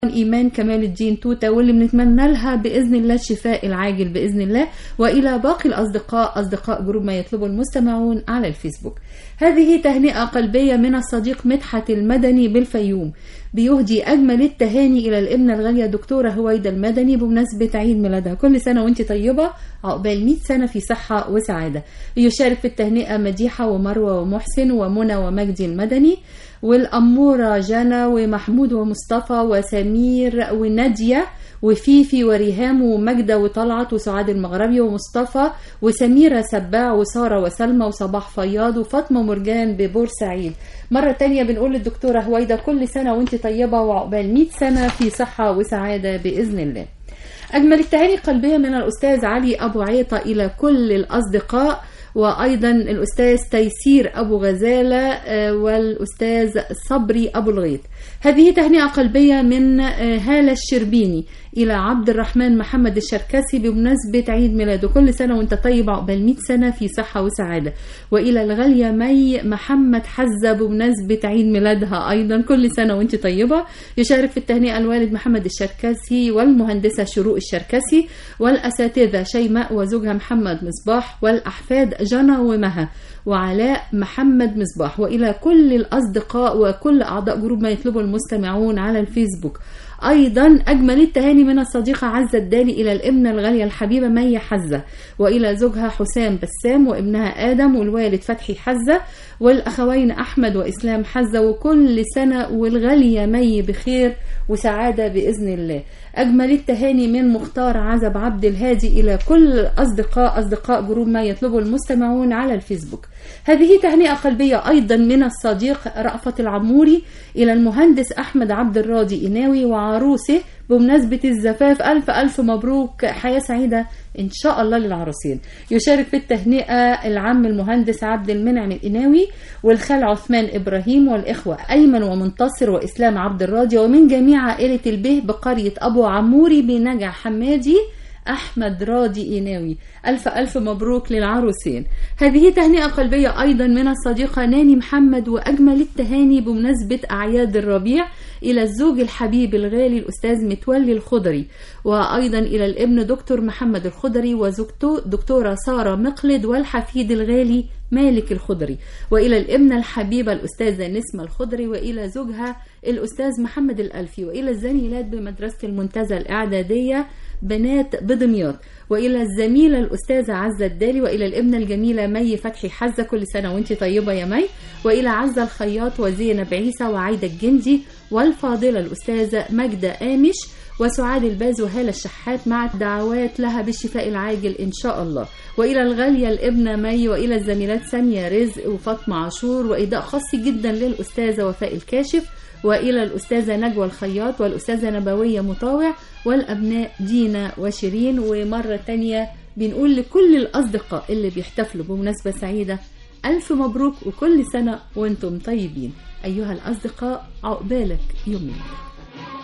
إيمان كمال الدين توتة واللي بنتمنى لها بإذن الله الشفاء العاجل بإذن الله وإلى باقي الأصدقاء أصدقاء جروب ما يطلبه المستمعون على الفيسبوك هذه تهنئة قلبية من الصديق مدحت المدني بالفيوم بيهدي أجمل التهاني إلى الابنة الغالية دكتورة هويدا المدني بمناسبة عيد ميلادها كل سنة وانت طيبة عقبال 100 سنة في صحة وسعادة يشارك في التهنئة مديحة ومروة ومحسن ومنى ومجدي المدني والأمورة جنى ومحمود ومصطفى وسمير ونادية وفيفي وريهام ومجدة وطلعت وسعاد المغربي ومصطفى وسميرة سباع وسارة وسلمى وصباح فياض وفاطمة مرجان ببورسعيد مرة تانية بنقول للدكتورة هويدا كل سنة وانت طيبة وعقبال 100 سنة في صحة وسعادة بإذن الله أجمل التهاني القلبية من الأستاذ علي أبو عيطة إلى كل الأصدقاء وأيضا الأستاذ تيسير أبو غزالة آه، والأستاذ صبري أبو الغيث هذه تهنئة قلبية من آه، هالة الشربيني إلى عبد الرحمن محمد الشركسي بمناسبة عيد ميلاده كل سنة وانت طيب عقبال 100 سنة في صحة وسعادة وإلى الغالية مي محمد حزة بمناسبة عيد ميلادها أيضا كل سنة وانت طيبة يشارك في التهنئة الوالد محمد الشركسي والمهندسة شروق الشركسي والأساتذة شيماء وزوجها محمد مصباح والأحفاد جنى ومها وعلاء محمد مصباح وإلى كل الأصدقاء وكل أعضاء جروب ما يطلبه المستمعون على الفيسبوك أيضا أجمل التهاني من الصديقة عزة الدالي إلى الابنة الغالية الحبيبة مي حزة وإلى زوجها حسام بسام وابنها آدم والوالد فتحي حزة والأخوين أحمد وإسلام حزة وكل سنة والغالية مي بخير وسعادة بإذن الله أجمل التهاني من مختار عزب عبد الهادي إلى كل أصدقاء أصدقاء جروب ما يطلبه المستمعون على الفيسبوك هذه تهنئة قلبية أيضا من الصديق رأفت العموري إلى المهندس أحمد عبد الراضي إناوي وعروسه بمناسبة الزفاف ألف ألف مبروك حياة سعيدة إن شاء الله للعروسين يشارك في التهنئة العم المهندس عبد المنعم الإناوي والخال عثمان إبراهيم والإخوة أيمن ومنتصر وإسلام عبد الراضي ومن جميع عائلة البه بقرية أبو عموري بنجع حمادي أحمد راضي إيناوي ألف ألف مبروك للعروسين هذه تهنئة قلبية أيضا من الصديقة ناني محمد وأجمل التهاني بمناسبة أعياد الربيع إلى الزوج الحبيب الغالي الأستاذ متولي الخضري وأيضا إلى الابن دكتور محمد الخضري وزوجته دكتورة سارة مقلد والحفيد الغالي مالك الخضري وإلى الابنة الحبيبة الأستاذة نسمة الخضري وإلى زوجها الأستاذ محمد الألفي وإلى الزميلات بمدرسة المنتزه الإعدادية بنات بدمياط وإلى الزميلة الأستاذة عزة الدالي وإلى الابنة الجميلة مي فتحي حزة كل سنة وانت طيبة يا مي وإلى عزة الخياط وزينب عيسى وعايدة الجندي والفاضلة الأستاذة ماجدة آمش وسعاد الباز وهالة الشحات مع الدعوات لها بالشفاء العاجل إن شاء الله وإلى الغالية الابنة مي وإلى الزميلات سامية رزق وفاطمة عاشور وإيداء خاص جدا للأستاذة وفاء الكاشف وإلى الأستاذة نجوى الخياط والأستاذة نبوية مطاوع والأبناء دينا وشيرين ومرة تانية بنقول لكل الأصدقاء اللي بيحتفلوا بمناسبة سعيدة ألف مبروك وكل سنة وانتم طيبين أيها الأصدقاء عقبالك يوم ميلادك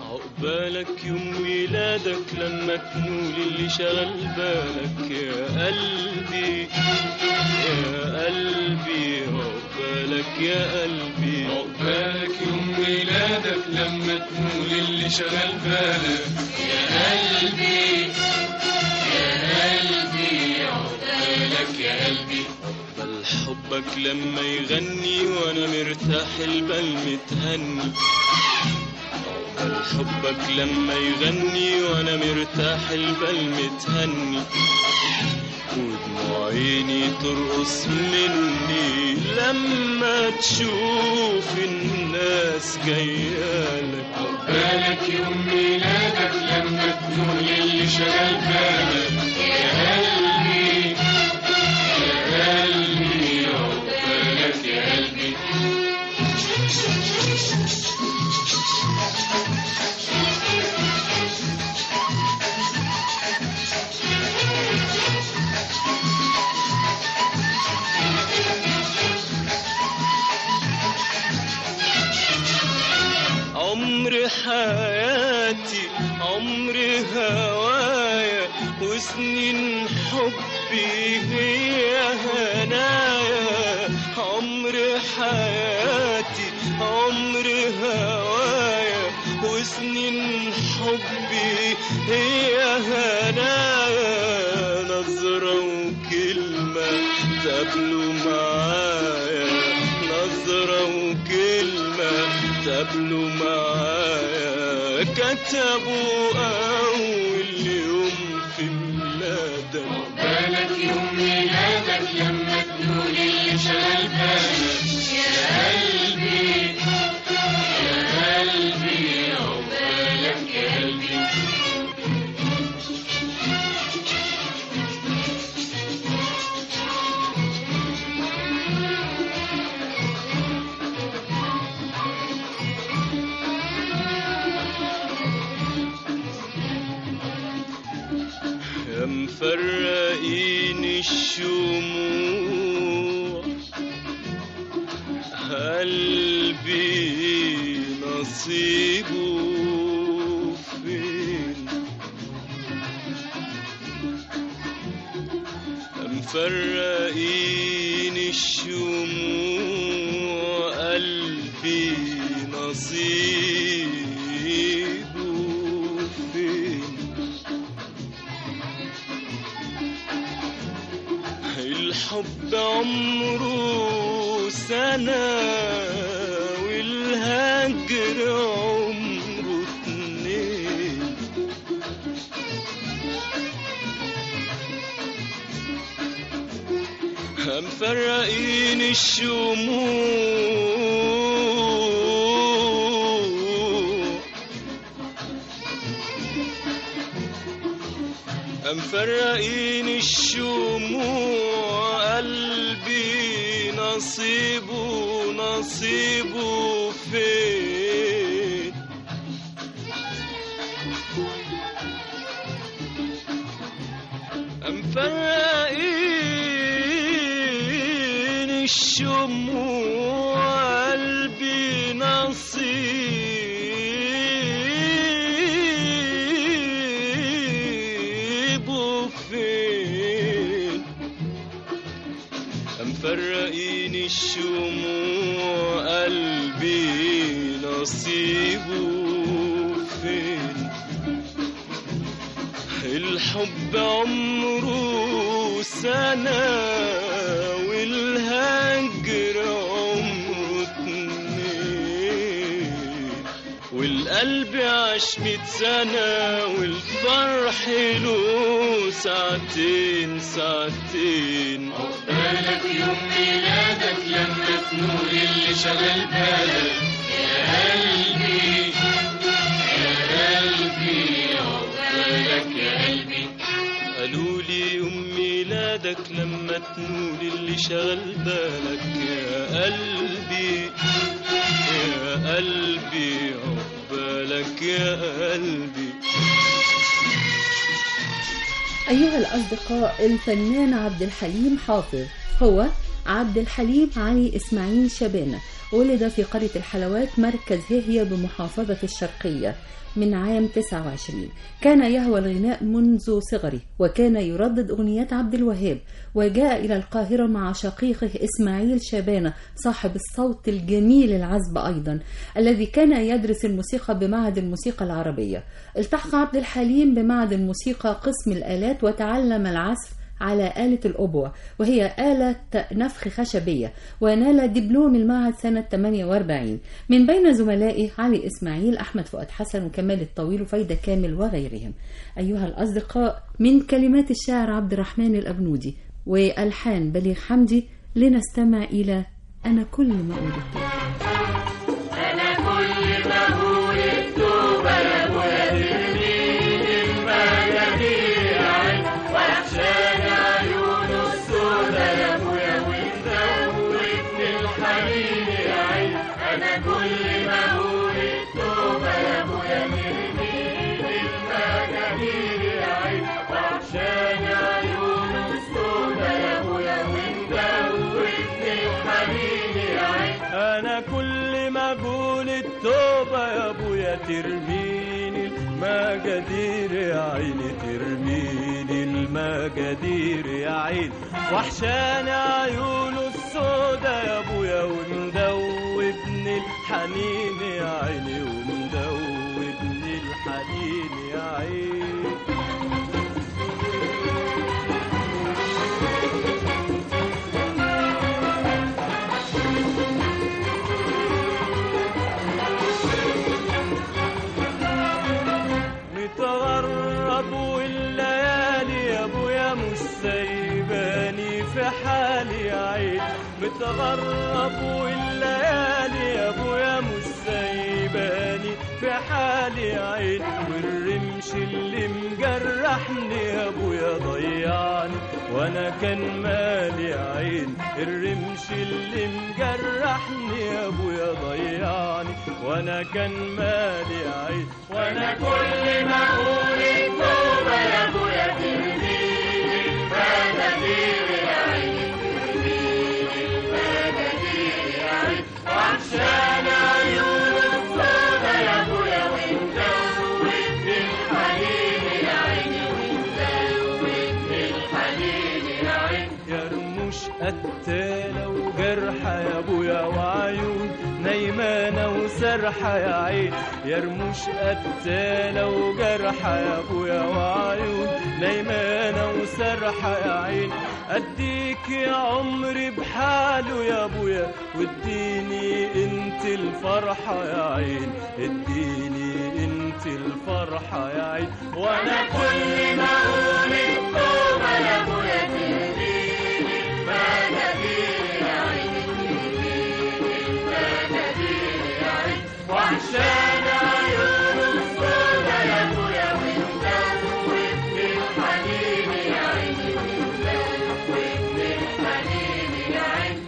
عقبالك يوم ميلادك لما تنول اللي شغل بالك يا قلبي يا قلبي عقبالك يا قلبي عقبالك يوم ميلادك لما تنول اللي شغل بالك يا قلبي يا قلبي عقبالك يا قلبي بل حبك لما يغني وانا مرتاح البال متهني بل حبك لما يغني وانا مرتاح البال متهني ودموع عيني ترقص مني لما تشوف الناس جايالك عقبالك يوم ميلادك لما تنول اللي شغل بالك يا قلبي يا قلبي عقبالك يا قلبي عمر حياتي عمر هوايا وسنين حبي هي هنايا عمر حياتي عمر هوايا وسنين حبي هي هنايا نظرة وكلمة تقابلوا معايا نظرة وكلمة تقابلوا معايا كتبوا أول يوم في ميلادك بالك يوم ميلادك لما تنول اللي شغل بالك يا قلبي يا قلبي عقبالك يا قلبي يا مفرقين الشموع قلبي نصيبه فين يا مفرقين الشموع قلبي نصيبه فين الحب عمره سنة والهجر عمره اتنين مفرقين الشموع مفرقين الشموع قلبي نصيبه نصيبه فين مفرقين الشموع قلبي نصيبه فين مفرقين الشموع قلبي نصيبه فين الحب عمره سنة والهجر عمره اتنين والقلب عاش ميت سنة والفرح له ساعتين ساعتين بالك يوم ميلادك لما تنول اللي شغل بالك يا قلبي يا قلبي عقبالك يا قلبي قالوا لي يوم ميلادك لما تنول اللي شغل بالك يا قلبي يا قلبي عقبالك يا قلبي أيها الأصدقاء الفنان عبد الحليم حافظ هو عبد الحليم علي إسماعيل شبانة ولد في قرية الحلوات مركز هيهية بمحافظة الشرقية من عام 29 كان يهوى الغناء منذ صغره وكان يردد أغنيات عبد الوهاب وجاء إلى القاهرة مع شقيقه إسماعيل شبانة صاحب الصوت الجميل العذب أيضا الذي كان يدرس الموسيقى بمعهد الموسيقى العربية التحق عبد الحليم بمعهد الموسيقى قسم الآلات وتعلم العزف على آلة الأبوة وهي آلة نفخ خشبية ونال دبلوم المعهد سنة 48 من بين زملائه علي إسماعيل أحمد فؤاد حسن وكمال الطويل وفايدة كامل وغيرهم أيها الأصدقاء من كلمات الشاعر عبد الرحمن الأبنودي وألحان بليغ حمدي لنستمع إلى أنا كل ما أريد أنا كل ما أقول التوبة يا أبويا ترميني المجاميع وعشان عيونه السودا يا أبويا ومدوبني الحنين يا عين أنا كل ما أقول التوبة يا أبويا ترميني المجاميع يا عين وعشان عيونه السودا يا أبويا ومدوبني الحنين يا عين انا كل ما اقول التوبة يا ابويا ترميني المجادير يا عيني ترميني المجادير يا عيني وحشاني عيونه السودا يا ابويا ومدوبني الحنين يا عيني ومدوبني الحنين يا عين متغرب والليالي يا ابويا مش سايباني في حالي يا عين متغرب والليالي يا ابويا مش سايباني في حالي يا عين والرمش اللي مجرحني يا ابويا ضيعني وانا كان مالي يا عين الرمش اللي مجرحني يا ابويا ضيعني وانا كان مالي يا عين وانا كل ما اقول التوبه يا ابويا ترميني المناديل يا عين ترميني المناديل يا عين وعشان عيون السودا يا ابويا وانت زودني الحنين يا عيني وانت زودني الحنين يا عين يا رموش قتالة وجرحة يا ابويا وعيون نايمانة وسرحة يا عين يا رموش قتالة وجرحة يا ابويا وعيون نايمانة وسرحة يا عين اديك يا عمري بحاله يا ابويا واديني انت الفرحة يا عين اديني انت الفرحة يا عين وانا كل ما اقول التوبة يا ابويا تهديني المناديل يا عين تهديني المناديل يا عين وعشان عيون السودا يا ابويا وانت زودني الحنين يا عيني وانت زودني الحنين يا عين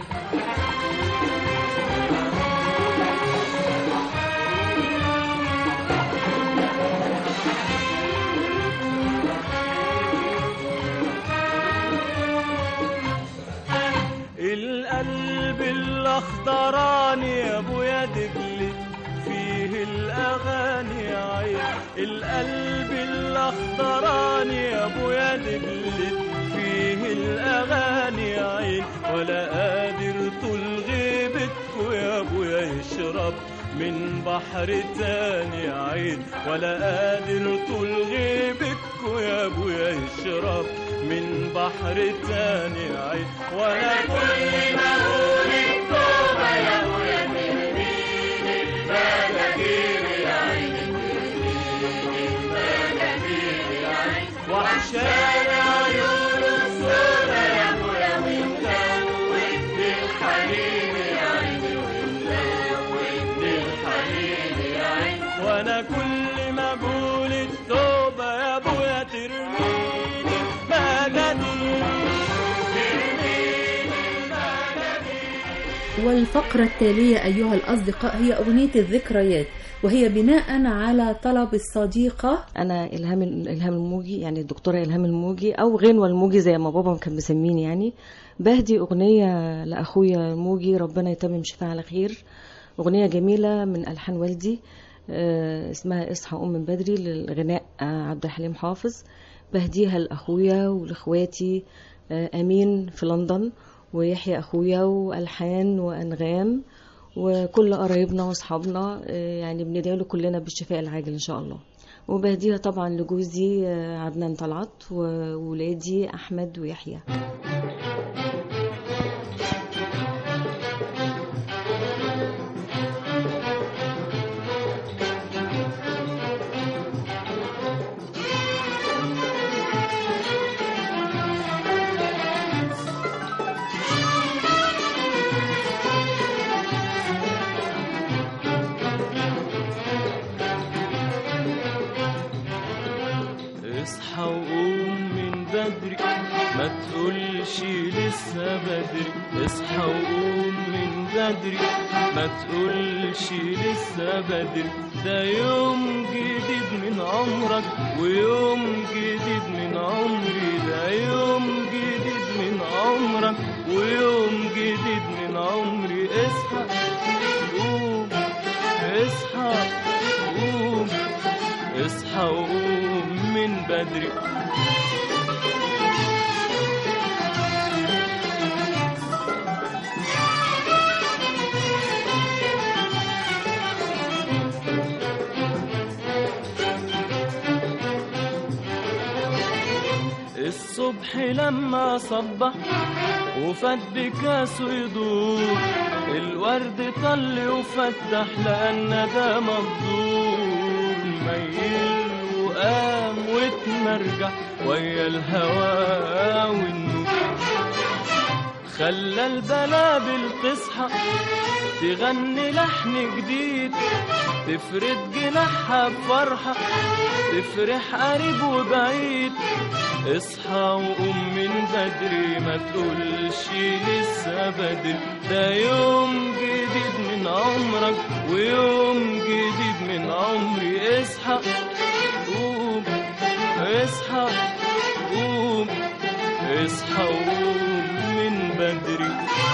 القلب الاخضراني يا ابويا دبلت فيه الاغاني يا عين القلب الاخضراني يا ابويا دبلت فيه الاغاني يا عين ولا قادر طول غيبتكوا يا ابويا يشرب من بحر تاني يا عين ولا قادر طول غيبتكوا يا ابويا يشرب من بحر تاني يا عين وانا كل ما اقول التوبه يا ابويا ترميني المناديل يا عين ترميني المناديل يا عين وعشان عيون السودا يا ابويا وانت زودني الحنين يا عيني وانت زودني الحنين يا عين وانا كل ما اقول التوبه يا ابويا ترميني مناديل ترميني مناديل والفقرة التالية أيها الأصدقاء هي أغنية الذكريات وهي بناء على طلب الصديقة انا الهام الهام الموجي يعني الدكتوره الهام الموجي او غنوه الموجي زي ما بابا كان مسميني يعني بهدي اغنيه لاخويا الموجي ربنا يتمم شفاه على خير اغنيه جميله من الحان والدي آه، اسمها اصحى قوم من بدري للغناء آه، عبد الحليم حافظ بهديها لاخويا ولاخواتي آه، امين في لندن ويحيى اخويا والحان وانغام وكل قرايبنا واصحابنا آه، يعني بندعي له كلنا بالشفاء العاجل ان شاء الله وبهديها طبعا لجوزي آه، عدنان طلعت وولادي احمد ويحيى اصحى وقوم من بدري ما تقولش لسه بدري اصحى وقوم من بدري ما تقولش لسه بدري ده يوم جديد من عمرك ويوم جديد من عمري ده يوم جديد من عمرك ويوم جديد من عمري اصحى قوم اصحى قوم اصحى وقوم من بدري الصبح لما صبح وفات بكاسه يدور الورد طل وفتح لأن ده مبدور ميل وقام واتمرجح ويا الهوا والنور خلى البلابل تصحى تغني لحن جديد تفرد جناحها بفرحة تفرح قريب وبعيد اصحى وقوم من بدري ما تقولش لسه بدري ده يوم جديد من عمرك ويوم جديد من عمري اصحى قوم اصحى قوم اصحى وقوم من بدري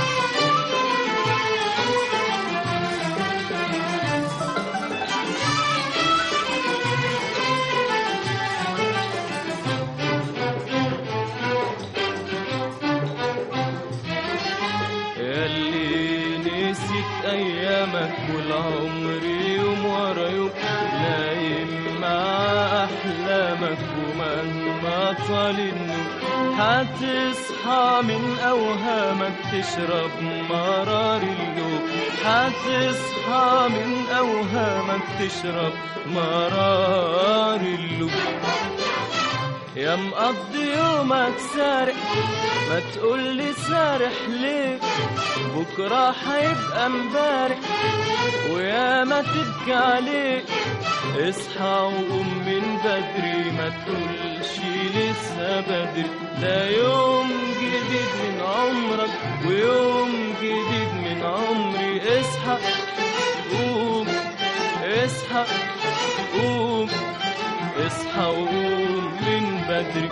ياللي نسيت ايامك والعمر يوم ورا يوم نايم مع احلامك ومهما طال النوم هتصحى من اوهامك تشرب مرار اللوم هتصحى من اوهامك تشرب مرار اللوم يا مقضي يومك سارق ما تقولي سارح ليه بكرة هيبقى مبارح ويا ما تبكي عليه اصحى وقوم من بدري ما تقولش لسه بدري ده يوم جديد من عمرك ويوم جديد من عمري اصحى قوم اصحى قوم اصحى وقوم من بدري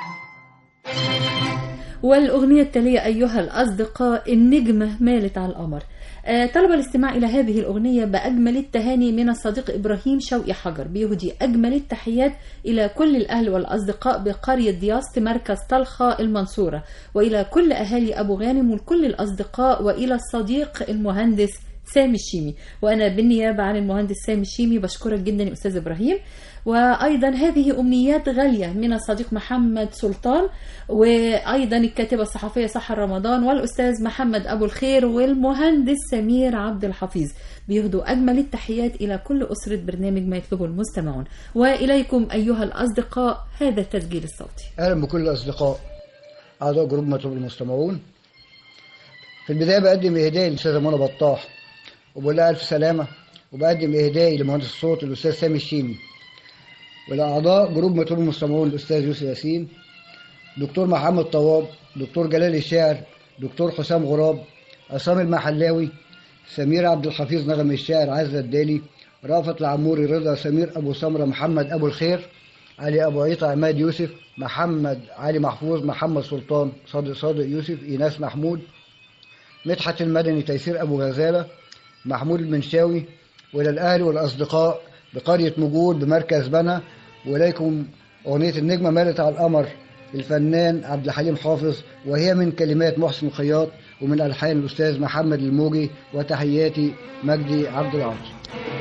والأغنية التالية أيها الأصدقاء النجمة مالت على القمر آه، طلب الاستماع إلى هذه الأغنية بأجمل التهاني من الصديق إبراهيم شوقي حجر بيهدي أجمل التحيات إلى كل الأهل والأصدقاء بقرية دياسة مركز طلخة المنصورة وإلى كل أهالي أبو غانم ولكل الأصدقاء وإلى الصديق المهندس سامي الشيمي وأنا بالنيابة عن المهندس سامي الشيمي بشكرك جدا يا أستاذ إبراهيم وأيضا هذه أمنيات غالية من الصديق محمد سلطان وأيضا الكاتبة الصحفية سحر رمضان والأستاذ محمد أبو الخير والمهندس سمير عبد الحفيظ بيهدوا أجمل التحيات إلى كل أسرة برنامج ما يطلبه المستمعون وإليكم أيها الأصدقاء هذا التسجيل الصوتي اهلا بكل الاصدقاء اعضاء جروب مطلوب المستمعون في البدايه بقدم اهدائي للاستاذه منى بطاح وبقول لها الف سلامه وبقدم اهدائي لمهندس الصوت الاستاذ سامي الشيمي ولاعضاء جروب مطلوب المستمعون الاستاذ يوسف ياسين دكتور محمد طواب دكتور جلال الشاعر دكتور حسام غراب عصام المحلاوي سمير عبد الحفيظ نغم الشاعر عزة الدالي رافت العموري رضا سمير ابو سمره محمد ابو الخير علي ابو عيطه عماد يوسف محمد علي محفوظ محمد سلطان صادق صادق يوسف ايناس محمود مدحت المدني تيسير ابو غزاله محمود المنشاوي والى الاهل والاصدقاء بقريه مجود بمركز بنا واليكم اغنيه النجمه مالت على القمر الفنان عبد الحليم حافظ وهي من كلمات محسن خياط ومن الحان الاستاذ محمد الموجي وتحياتي مجدي عبد العاطي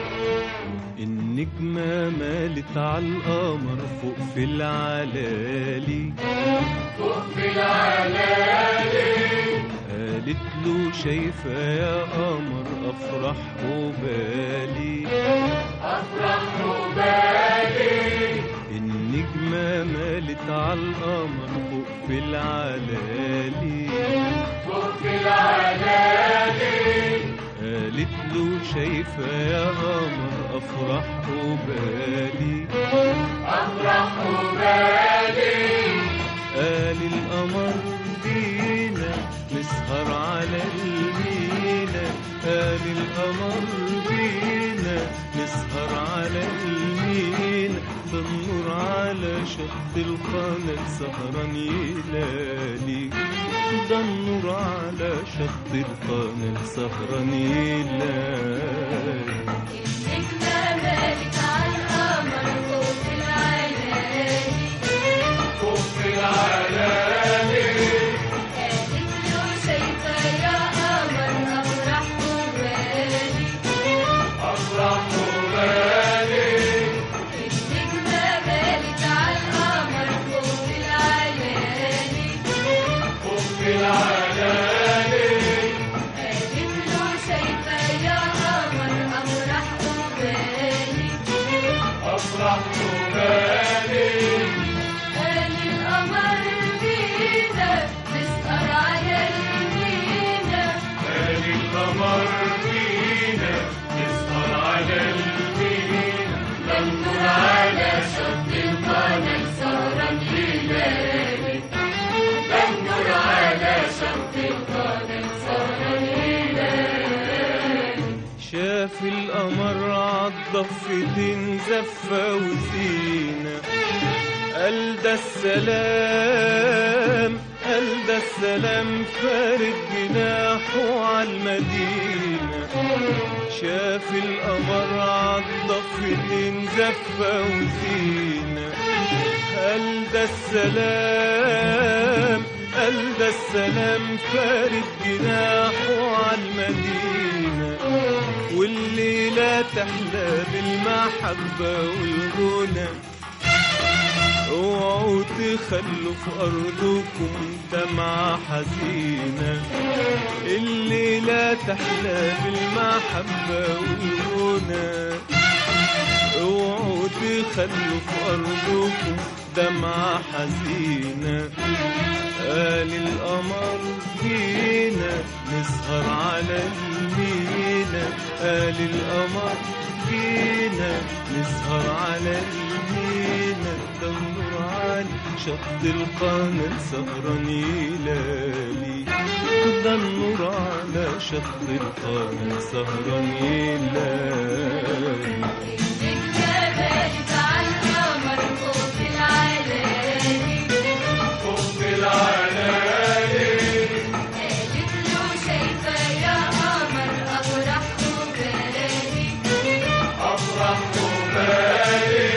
النجمة مالت على القمر فوق في العلالي فوق في العلالي قالت له شايفة يا قمر أفرح وبالي أفرح وبالي النجمة مالت على القمر فوق في العلالي فوق في العلالي قالت له شايفة يا قمر أفرح وبالي أفرح وبالي قال القمر بينا نسهر على المينا قال القمر بينا نسهر على المينا ده النور على شط القناة سهران يلالي ده النور على شط القناة سهران يلالي النجمة مالت على القمر فوق في العلالي فوق في العلالي قالت له شايفة يا قمر أفرح وبالي أفرح وبالي النجمة مالت على القمر فوق في العلالي أفرح وبالي قال القمر بينا نسهر على المينا قال القمر فينا نسهر على المينا دمر على شط القناة سهران ليالي دمر على شط القناة سهران ليالي شاف القمر عالضفتين زفة وزينة قال ده السلام قال ده السلام فارد جناحه عالمدينة شاف القمر عالضفتين زفة وزينة قال ده السلام قال ده السلام فارد جناحه عالمدينة والليلة تحلى بالمحبة والغنى اوعوا تخلوا في ارضكم دمعة حزينة الليلة تحلى بالمحبة والغنى اوعوا تخلوا في ارضكم دمعة حزينة قال القمر جينا نسهر على المينا قال القمر جينا نسهر على المينا دمر على شط القمر سهران يلالي ده النور على شط القمر سهران يلالي الجبال على القمر فوق العلالي فوق العلالي قالت له شايفة يا قمر أفرح وبالي أفرح وبالي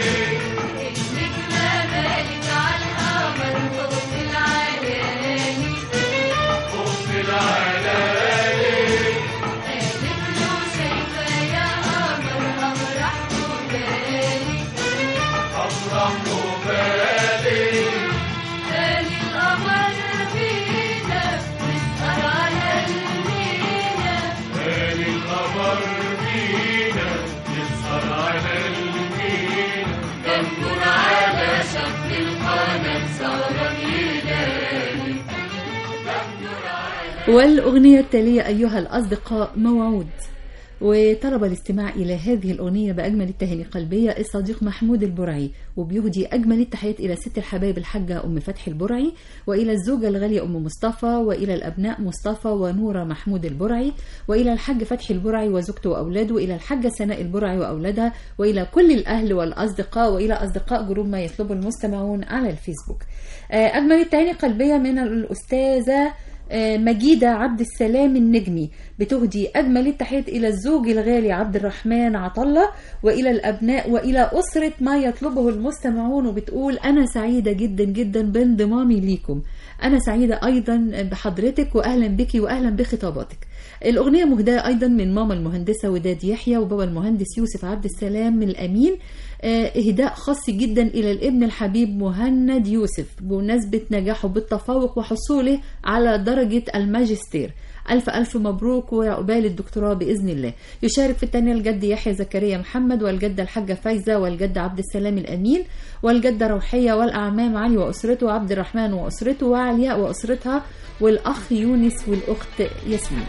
النجمة مالت على القمر فوق العلالي فوق العلالي قالت له شايفة يا قمر أفرح وبالي أفرح وبالي قال القمر فينا نسهر على المينا قال القمر فينا نسهر على المينا دمر على شط القناة سهران يلالي دمر على والأغنية التالية أيها الأصدقاء موعود وطلب الاستماع إلى هذه الأغنية بأجمل التهاني قلبية الصديق محمود البرعي وبيهدي أجمل التحيات إلى ست الحبايب الحاجة أم فتحي البرعي وإلى الزوجة الغالية أم مصطفى وإلى الأبناء مصطفى ونورة محمود البرعي وإلى الحاج فتحي البرعي وزوجته وأولاده وإلى الحاجة سناء البرعي وأولادها وإلى كل الأهل والأصدقاء وإلى أصدقاء جروب ما يطلبه المستمعون على الفيسبوك آه، أجمل التهاني قلبية من الأستاذة آه، مجيدة عبد السلام النجمي بتهدي أجمل التحيات إلى الزوج الغالي عبد الرحمن عطلة وإلى الأبناء وإلى أسرة ما يطلبه المستمعون وبتقول أنا سعيدة جدا جدا بانضمامي ليكم أنا سعيدة أيضا بحضرتك وأهلا بك وأهلا بخطاباتك الأغنية مهداة أيضا من ماما المهندسة وداد يحيى وبابا المهندس يوسف عبد السلام الأمين آه، إهداء خاص جدا إلى الابن الحبيب مهند يوسف بمناسبة نجاحه بالتفوق وحصوله على درجة الماجستير ألف ألف مبروك وعقبال الدكتوراه بإذن الله يشارك في الثانية الجد يحيى زكريا محمد والجدة الحاجة فايزة والجد عبد السلام الأمين والجدة روحية والأعمام علي وأسرته عبد الرحمن وأسرته وعلياء وأسرتها والأخ يونس والأخت ياسمين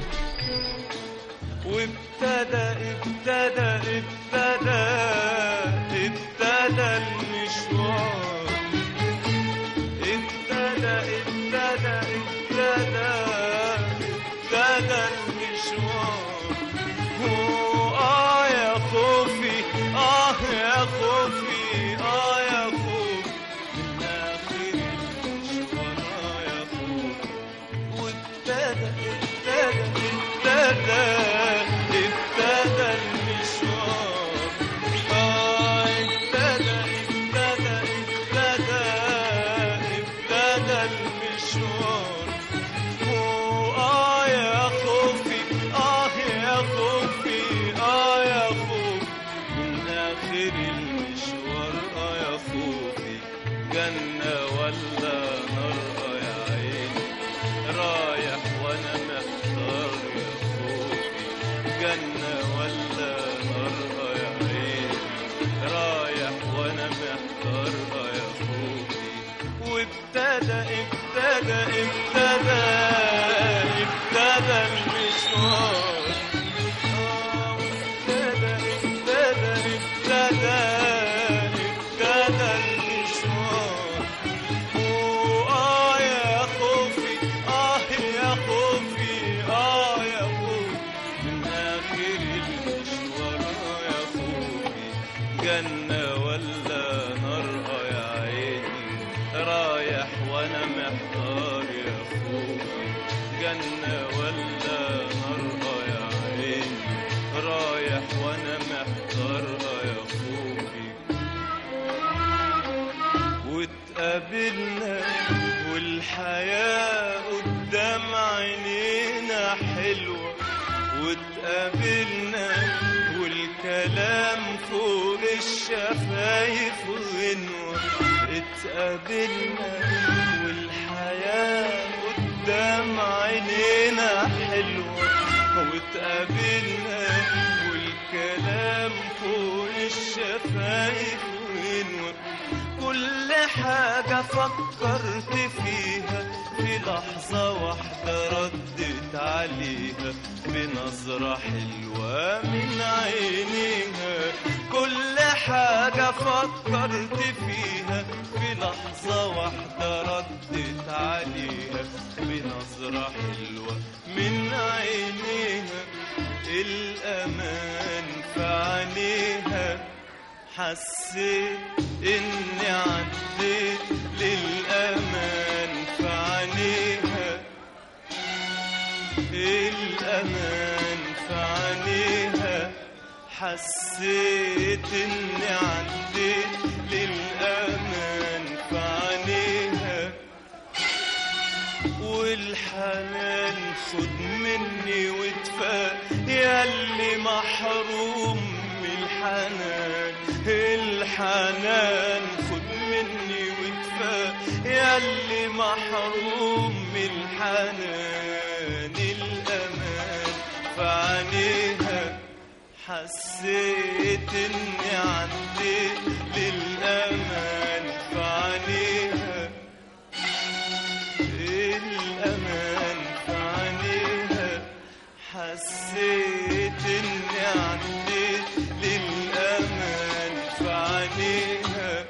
وابتدى ابتدى ابتدى ابتدى المشوار ابتدى ابتدى ابتدى ابتدى المشوار آه يا خوفي آه يا خوفي آه يا خوفي من آخر المشوار آه يا خوفي وابتدى ابتدى ابتدى ابتدى المشوار آه ابتدى ابتدى ابتدى ابتدى المشوار آه يا خوفي آه يا خوفي آه يا خوفي من آخر المشوار آه يا خوفي جنة ولا نار آه يا عيني رايح وانا محتار يا خوفي جنة ولا نار آه يا عيني رايح وانا محتار اه يا خوفي وابتدى ابتدى ابتدى ابتدى المشوار آه، ابتدى ابتدى ابتدى ابتدى المشوار آه يا خوفي آه يا خوفي آه يا خوفي من آخر المشوار آه يا خوفي جنة ولا نار آه يا عيني رايح وأنا محتار يا خوفي جنة ولا نار آه يا عيني رايح وأنا محتار آه يا خوفي واتقابلنا والحياة قدام عينينا حلوة واتقابلنا والكلام فوق الشفايف غنوة اتقابلنا والحياة قدام عينينا حلوة واتقابلنا والكلام فوق الشفايف غنوة كل حاجة فكرت فيها في لحظة واحدة ردت عليها بنظرة حلوة من عينيها كل حاجة فكرت فيها في لحظة واحدة ردت عليها بنظرة حلوة من عينيها الأمان في عينيها حسيت اني عديت للامان في عينيها الامان في عينيها حسيت اني عديت للامان في عينيها والحنان خد مني وادفى ياللي محروم من الحنان الحنان خد مني وادفى ياللي محروم من الحنان الامان في عينيها حسيت اني عديت للامان في عينيها الأمان في عينيها حسيت إني عديت للأمان في عينيها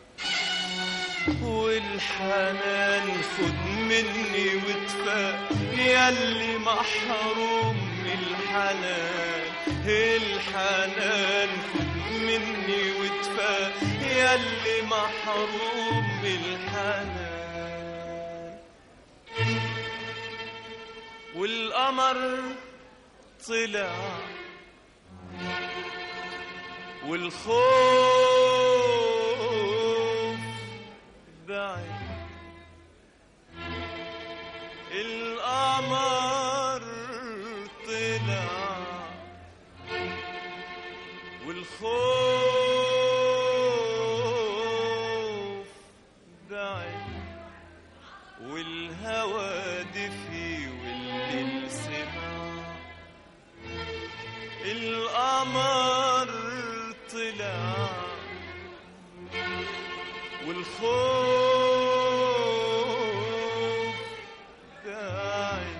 والحنان خد مني وادفى ياللي محروم من الحنان الحنان خد مني وادفى ياللي محروم من الحنان والقمر طلع والخوف بعد القمر طلع والخوف بعد والهوى دفي والليل سمع القمر طلع والخوف بعد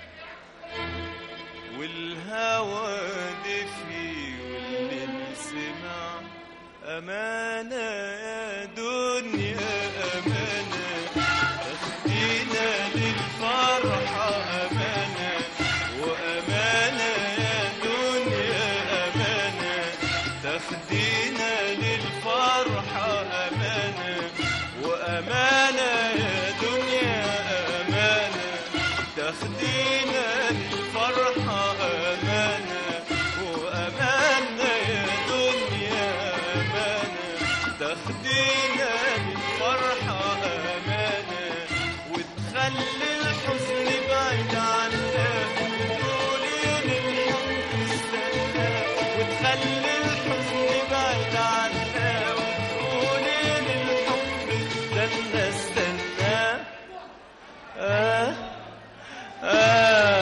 والهوى دفي والليل سمع أمانة يا دنيا أمانة تاخدينا للفرحة أمانة وأمانة يا دنيا أمانة تاخدينا للفرحة أمانة وأمانة يا دنيا أمانة تاخدينا للفرحة أمانة وأمانة يا دنيا أمانة تاخدينا للفرحة أمانة وتخلي الحزن بعيد عنا وتقولي للحب استنى وتخلي الحزن بعيد عنا وتقولي للحب استنى استنى آه آه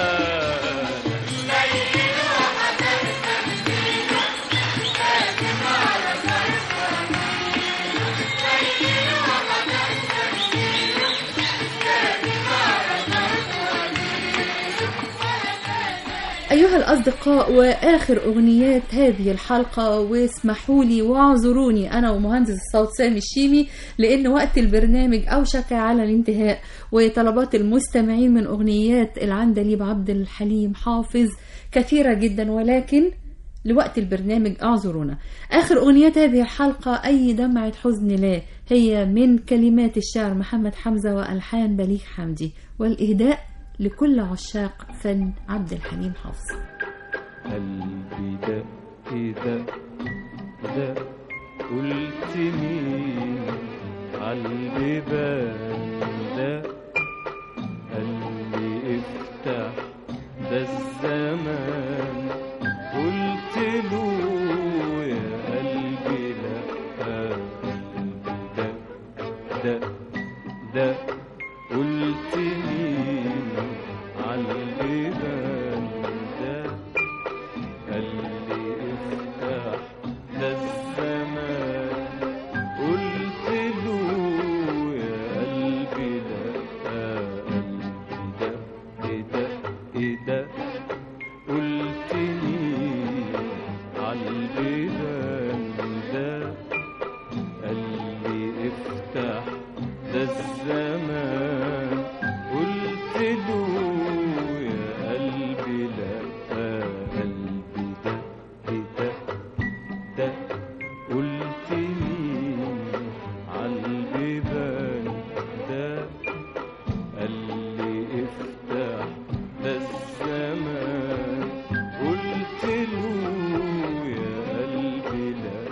أيها الأصدقاء وآخر أغنيات هذه الحلقة واسمحوا لي واعذروني أنا ومهندس الصوت سامي الشيمي لأن وقت البرنامج أوشك على الانتهاء وطلبات المستمعين من أغنيات العندليب عبد الحليم حافظ كثيرة جدا ولكن لوقت البرنامج اعذرونا آخر أغنيات هذه الحلقة أي دمعة حزن لا هي من كلمات الشاعر محمد حمزة وألحان بليغ حمدي والإهداء لكل عشاق فن عبد الحليم حافظ قلبي دق دق دق قلت مين عالبيبان دق قال لي افتح ده الزمان قلت له يا قلبي لا قلبي دق دق دق قلت مين عالبيبان دق قال لي افتح ده الزمان قلت له يا قلبي لا قلبي ده ايه ده ايه ده قلت مين عالبيبان ده قال لي افتح ده الزمان قلت له يا قلبي لا قلبي ده ايه ده ده قلت مين عالبيبان ده قال لي افتح ده الزمان قلت له يا قلبي لا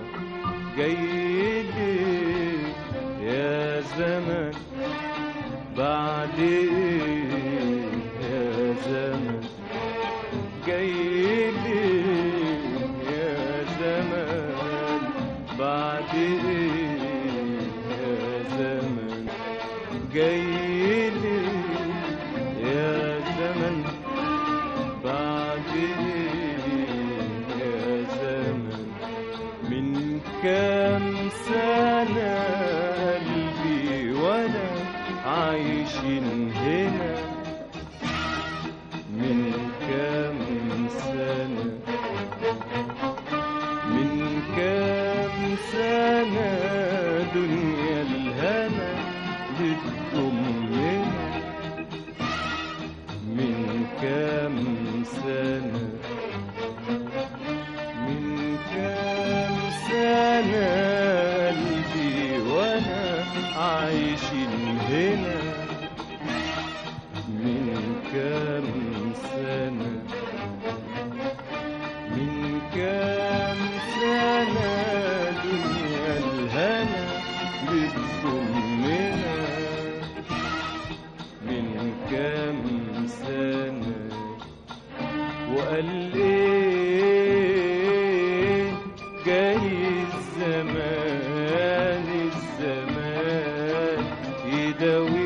جاي ليه يا زمان بعد ايه يا زمان جاي ليه يا زمان بعد ايه يا زمان جاي ليه يا زمن بعد ايه يا زمن من كام سنة قلبي وانا عايشين هنا من كام سنة من كام سنة دنيا الهنا بتضمنا من كام سنة من كام سنة قلبي وانا عايشين هنا من كام سنة من كام سنة دنيا الهنا بتضمنا من كام سنة وقال ايه جاي الزمان الزمان يداوي